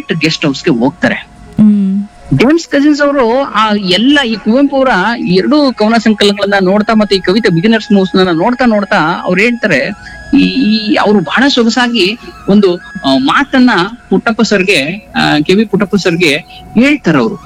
Direct guest ಹೌಸ್ಗೆ ಹೋಗ್ತಾರೆ ಹ್ಮ್ James cousins ಅವರು ಆ ಎಲ್ಲ ಈ ಕುವೆಂಪು ಅವರ ಎರಡು ಕವನ ಸಂಕಲನಗಳನ್ನ ನೋಡ್ತಾ ಮತ್ತೆ ಈ ಕವಿತೆ ಬಿಗಿನರ್ಸ್ ಮೂವ್ಸ್ ನೋಡ್ತಾ ನೋಡ್ತಾ ಅವ್ರು ಹೇಳ್ತಾರೆ ಈ ಈ ಅವರು ಬಹಳ ಸೊಗಸಾಗಿ ಒಂದು ಆ, ಮಾತನ್ನ ಪುಟ್ಟಪ್ಪ ಸರ್ಗೆ ಕೆ ವಿ ಪುಟ್ಟಪ್ಪ ಸರ್ಗೆ ಹೇಳ್ತಾರೆ ಅವರು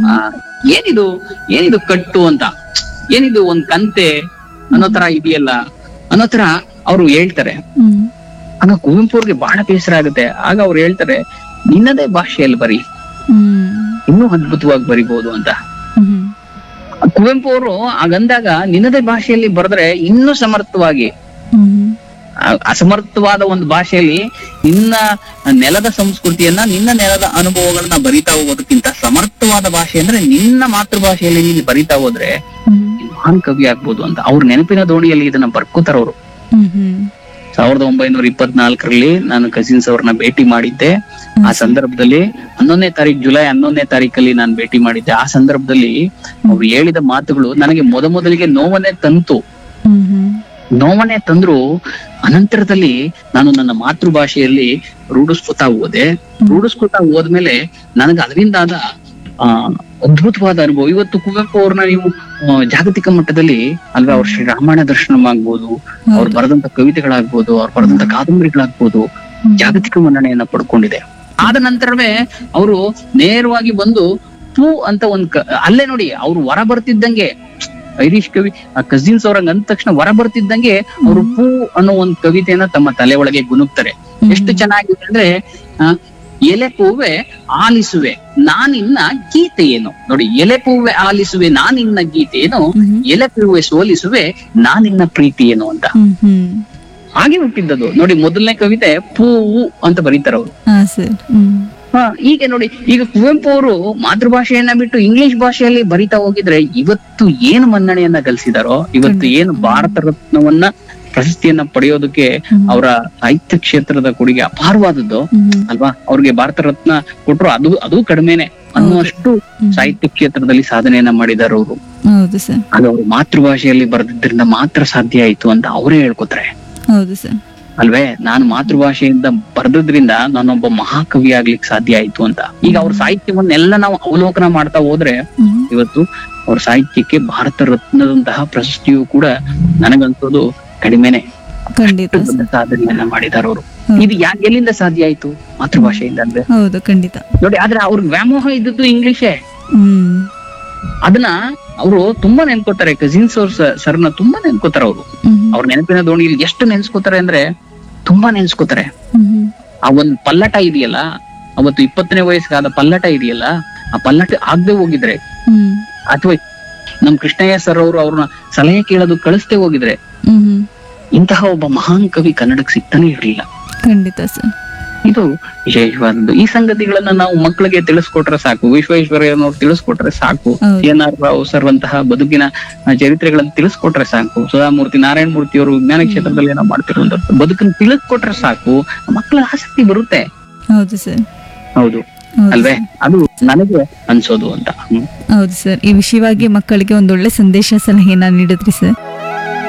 ಏನಿದು ಏನಿದು ಕಟ್ಟು ಅಂತ ಏನಿದು ಒಂದ್ ಕಂತೆ ಅನ್ನೋ ತರ ಇದೆಯಲ್ಲ ಅನ್ನೋ ತರ ಅವರು ಹೇಳ್ತಾರೆ ಹ್ಮ್ ಆಗ ಕುವೆಂಪು ಅವ್ರಿಗೆ ಬಹಳ ಬೇಸರ ಆಗುತ್ತೆ ಆಗ ಅವ್ರು ಹೇಳ್ತಾರೆ ನಿನ್ನದೇ ಭಾಷೆಯಲ್ಲಿ ಬರಿ ಹ್ಮ್ ಇನ್ನೂ ಅದ್ಭುತವಾಗಿ ಬರಿಬಹುದು ಅಂತ ಹ್ಮ್ ಕುವೆಂಪು ಅವರು ಹಾಗಂದಾಗ ನಿನ್ನದೇ ಭಾಷೆಯಲ್ಲಿ ಬರೆದ್ರೆ ಇನ್ನೂ ಸಮರ್ಥವಾಗಿ ಹ್ಮ್ ಆ- ಅಸಮರ್ಥವಾದ ಒಂದು ಭಾಷೆಯಲ್ಲಿ ನಿನ್ನ ನೆಲದ ಸಂಸ್ಕೃತಿಯನ್ನ ನಿನ್ನ ನೆಲದ ಅನುಭವಗಳನ್ನ ಬರಿತಾ ಹೋಗೋದಕ್ಕಿಂತ ಸಮರ್ಥವಾದ ಭಾಷೆ ಅಂದ್ರೆ ನಿನ್ನ ಮಾತೃಭಾಷೆಯಲ್ಲಿ ನೀನು ಬರಿತಾ ಹೋದ್ರೆ ಹ್ಮ್ ನೀನ್ ಮಹಾನ್ ಕವಿ ಆಗ್ಬೋದು ಅಂತ ಅವ್ರ ನೆನಪಿನ ದೋಣಿಯಲ್ಲಿ ಇದನ್ನ ಬರ್ಕೋತಾರ ಅವರು ಹ್ಮ್ ಹ್ಮ್ ಸಾವಿರದ ಒಂಬೈನೂರ ಇಪ್ಪತ್ನಾಲ್ಕರಲ್ಲಿ ನಾನು ಕಸಿನ್ಸ್ ಅವ್ರನ್ನ ಭೇಟಿ ಮಾಡಿದ್ದೆ ಆ ಸಂದರ್ಭದಲ್ಲಿ ಹನ್ನೊಂದನೇ ತಾರೀಕು ಜುಲೈ ಹನ್ನೊಂದನೇ ತಾರೀಕಲ್ಲಿ ನಾನು ಭೇಟಿ ಮಾಡಿದ್ದೆ ಆ ಸಂದರ್ಭದಲ್ಲಿ ಅವ್ರು ಹೇಳಿದ ಮಾತುಗಳು ನನಗೆ ಮೊದ ಮೊದಲಿಗೆ ನೋವನ್ನೇ ತಂತು ಹ್ಮ್ ಹ್ಮ್ ನೋವನ್ನೇ ತಂದ್ರು ಅನಂತರದಲ್ಲಿ ನಾನು ನನ್ನ ಮಾತೃಭಾಷೆಯಲ್ಲಿ ರೂಢಿಸ್ಕೊತಾ ಹೋದೆ ರೂಢಿಸ್ಕೊತಾ ಹೋದ್ಮೇಲೆ ನನಗೆ ಅದರಿಂದಾದ ಆ ಅದ್ಭುತವಾದ ಅನುಭವ ಇವತ್ತು ಕುವೆಂಪು ಅವ್ರನ್ನ ನೀವು ಆ, ಜಾಗತಿಕ ಮಟ್ಟದಲ್ಲಿ ಅಲ್ವಾ ಅವ್ರ ಶ್ರೀ ರಾಮಾಯಣ ದರ್ಶನಂ ಆಗ್ಬೋದು ಅವ್ರು ಬರೆದಂತ ಕವಿತೆಗಳಾಗ್ಬೋದು ಅವ್ರು ಬರೆದಂತ ಕಾದಂಬರಿಗಳಾಗ್ಬೋದು ಜಾಗತಿಕ ಮನ್ನಣೆಯನ್ನ ಪಡ್ಕೊಂಡಿದೆ ಆದ ನಂತರವೇ ಅವರು ನೇರವಾಗಿ ಬಂದು ಪೂ ಅಂತ ಒಂದ್ ಕ- ಅಲ್ಲೇ ನೋಡಿ ಅವ್ರು ಹೊರ ಬರ್ತಿದ್ದಂಗೆ ಐರಿಷ್ ಕವಿ ಕಸಿನ್ಸ್ ಅವ್ರಂಗ್ ಅಂದ ತಕ್ಷಣ ಹೊರ ಬರ್ತಿದ್ದಂಗೆ ಅವರು ಪೂ ಅನ್ನೋ ಒಂದ್ ಕವಿತೆಯನ್ನ ತಮ್ಮ ತಲೆ ಒಳಗೆ ಗುನುಕ್ತಾರೆ ಎಷ್ಟು ಚೆನ್ನಾಗಿದೆ ಅಂದ್ರೆ ಆ, ಎಲೆ ಪೂವೆ ಆಲಿಸುವೆ ನಾನಿನ್ನ ಗೀತೆ ಏನು ನೋಡಿ ಎಲೆ ಪೂವೆ ಆಲಿಸುವೆ ನಾನಿನ್ನ ಗೀತೆ ಏನು ಹ್ಮ್ ಎಲೆ ಪೂವೆ ಸೋಲಿಸುವೆ ನಾನಿನ್ನ ಪ್ರೀತಿ ಏನು ಅಂತ ಹ್ಮ್ ಹ್ಮ್ ಹಾಗೆ ಹುಟ್ಟಿದ್ದದು ನೋಡಿ ಮೊದಲನೇ ಕವಿತೆ ಪೂವು ಅಂತ ಬರೀತಾರೆ ಅವರು ಹಾ ಸರ್ ಹ್ಮ್ ಹಾ ಹೀಗೆ ನೋಡಿ ಈಗ ಕುವೆಂಪು ಅವರು ಮಾತೃಭಾಷೆಯನ್ನ ಬಿಟ್ಟು ಇಂಗ್ಲಿಷ್ ಭಾಷೆಯಲ್ಲಿ ಬರಿತಾ ಹೋಗಿದ್ರೆ ಇವತ್ತು ಏನು ಮನ್ನಣೆಯನ್ನ ಗಳಿಸಿದಾರೋ ಇವತ್ತು ಏನು ಭಾರತ ರತ್ನವನ್ನ ಪ್ರಶಸ್ತಿಯನ್ನ ಪಡೆಯೋದಕ್ಕೆ ಅವರ ಸಾಹಿತ್ಯ ಕ್ಷೇತ್ರದ ಕೊಡುಗೆ ಅಪಾರವಾದದ್ದು ಹ್ಮ್ ಅಲ್ವಾ ಅವ್ರಿಗೆ ಭಾರತ ರತ್ನ ಕೊಟ್ರು ಅದು ಅದು ಕಡಿಮೆನೆ ಅನ್ನುವಷ್ಟು ಸಾಹಿತ್ಯ ಕ್ಷೇತ್ರದಲ್ಲಿ ಸಾಧನೆಯನ್ನ ಮಾಡಿದಾರೆ ಅವರು ಹೌದು ಸರ್ ಅದು ಅವ್ರ ಮಾತೃಭಾಷೆಯಲ್ಲಿ ಬರೆದಿದ್ರಿಂದ ಮಾತ್ರ ಸಾಧ್ಯ ಆಯ್ತು ಅಂತ ಅವರೇ ಹೇಳ್ಕೊತಾರೆ ಹೌದು ಸರ್ ಅಲ್ವೇ ನಾನು ಮಾತೃಭಾಷೆಯಿಂದ ಬರೆದ್ರಿಂದ ನಾನೊಬ್ಬ ಮಹಾಕವಿ ಆಗ್ಲಿಕ್ಕೆ ಸಾಧ್ಯ ಆಯ್ತು ಅಂತ ಈಗ ಅವ್ರ ಸಾಹಿತ್ಯವನ್ನೆಲ್ಲ ನಾವು ಅವಲೋಕನ ಮಾಡ್ತಾ ಹೋದ್ರೆ ಹ್ಮ್ ಇವತ್ತು ಅವ್ರ ಸಾಹಿತ್ಯಕ್ಕೆ ಭಾರತ ರತ್ನದಂತಹ ಪ್ರಶಸ್ತಿಯು ಕೂಡ ನನಗನ್ಸೋದು ಕಡಿಮೆನೆ ಖಂಡಿತ ಅಷ್ಟು ದೊಡ್ಡ ಸರ್ ಸಾಧನೆಯನ್ನ ಮಾಡಿದಾರೆ ಅವರು ಹೌದು. ಇದು ಯಾ ಎಲ್ಲಿಂದ ಸಾಧ್ಯ ಆಯ್ತು ಮಾತೃಭಾಷೆಯಿಂದ ಅಂದ್ರೆ ಹೌದು ಖಂಡಿತ ನೋಡಿ ಆದ್ರೆ ಅವ್ರಿಗೆ ವ್ಯಾಮೋಹ ಇದ್ದದ್ದು ಇಂಗ್ಲಿಷೇ ಹ್ಮ್ ಅದನ್ನ ಅವರು ತುಂಬಾ ನೆನ್ಕೋತಾರೆ ಕಸಿನ್ಸ್ ಅವ್ರ ಸರ್ನ ತುಂಬಾ ನೆನ್ಕೋತಾರೆ ಅವರು ಹ್ಮ್ ಅವ್ರ ನೆನಪಿನ ದೋಣಿಯಲ್ಲಿ ಎಷ್ಟು ನೆನ್ಸ್ಕೋತಾರೆ ಅಂದ್ರೆ ತುಂಬಾ ನೆನ್ಸ್ಕೋತಾರೆ ಹ್ಮ್ ಆ ಒಂದ್ ಪಲ್ಲಟ ಇದೆಯಲ್ಲ ಅವತ್ತು ಇಪ್ಪತ್ತನೇ ವಯಸ್ಸಿಗಾದ ಪಲ್ಲಟ ಇದೆಯಲ್ಲ ಆ ಪಲ್ಲಟ ಆಗದೆ ಹೋಗಿದ್ರೆ ಹ್ಮ್ ಅಥವಾ ನಮ್ ಕೃಷ್ಣಯ್ಯ ಸರ್ ಅವರು ಅವ್ರನ್ನ ಸಲಹೆ ಕೇಳೋದು ಕಳಿಸ್ದೆ ಹೋಗಿದ್ರೆ ಹ್ಮ್ ಹ್ಮ್ ಇಂತಹ ಒಬ್ಬ ಮಹಾನ್ ಕವಿ ಕನ್ನಡಕ್ಕೆ ಸಿಗ್ತಾನೆ ಇರ್ಲಿಲ್ಲ ಖಂಡಿತ ಸರ್ ಇದು ವಿಶೇಷವಾದದ್ದು ಈ ಸಂಗತಿಗಳನ್ನ ನಾವು ಮಕ್ಕಳಿಗೆ ತಿಳಿಸ್ಕೊಟ್ರೆ ಸಾಕು ವಿಶ್ವೇಶ್ವರಯ್ಯನವ್ರು ತಿಳಿಸ್ಕೊಟ್ರೆ ಸಾಕು ಹೌದು. ಎನ್ ಆರ್ ರಾವ್ ಸರ್ ಅಂತಹ ಬದುಕಿನ ಆ, ಚರಿತ್ರೆಗಳನ್ನ ತಿಳಿಸ್ಕೊಟ್ರೆ ಸಾಕು ಸುಧಾಮೂರ್ತಿ ನಾರಾಯಣ ಮೂರ್ತಿ ಅವರು ವಿಜ್ಞಾನ ಕ್ಷೇತ್ರದಲ್ಲಿ ಏನೋ ಮಾಡ್ತಿರುವಂತ ಬದುಕನ್ನ ತಿಳಿಸ್ಕೊಟ್ರೆ ಸಾಕು ಮಕ್ಕಳ ಆಸಕ್ತಿ ಬರುತ್ತೆ ಹೌದು ಸರ್ ಹೌದು ಹೌದು ಅಲ್ವೇ ಸರ್. ಅದು ನನಗೆ ಅನ್ಸೋದು ಅಂತ ಹ್ಮ್. ಹೌದು ಸರ್ ಈ ವಿಷಯವಾಗಿ ಮಕ್ಕಳಿಗೆ ಒಂದೊಳ್ಳೆ ಸಂದೇಶ ಸಲಹೆಯನ್ನ ನೀಡಿದ್ರಿ ಸರ್